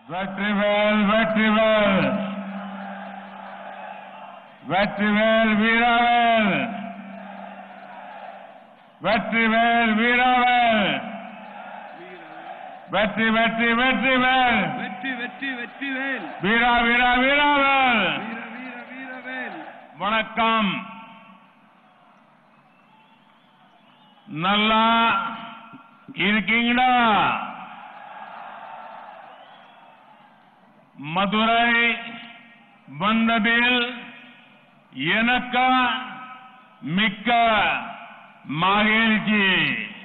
வெற்றிவேல் வெற்றிவேல் வெற்றிவேல் வீரவேல் வெற்றிவேல் வீரவேல் வெற்றி வெற்றி வெற்றிவேல் வெற்றி வெற்றி வெற்றிவேல் வீரா வீரா வீரவேல் வீர வீர வீரவேல் வணக்கம் நல்லா இருக்கீங்களா மதுரை வந்ததில் எனக்கு மிக்க மகிழ்ச்சி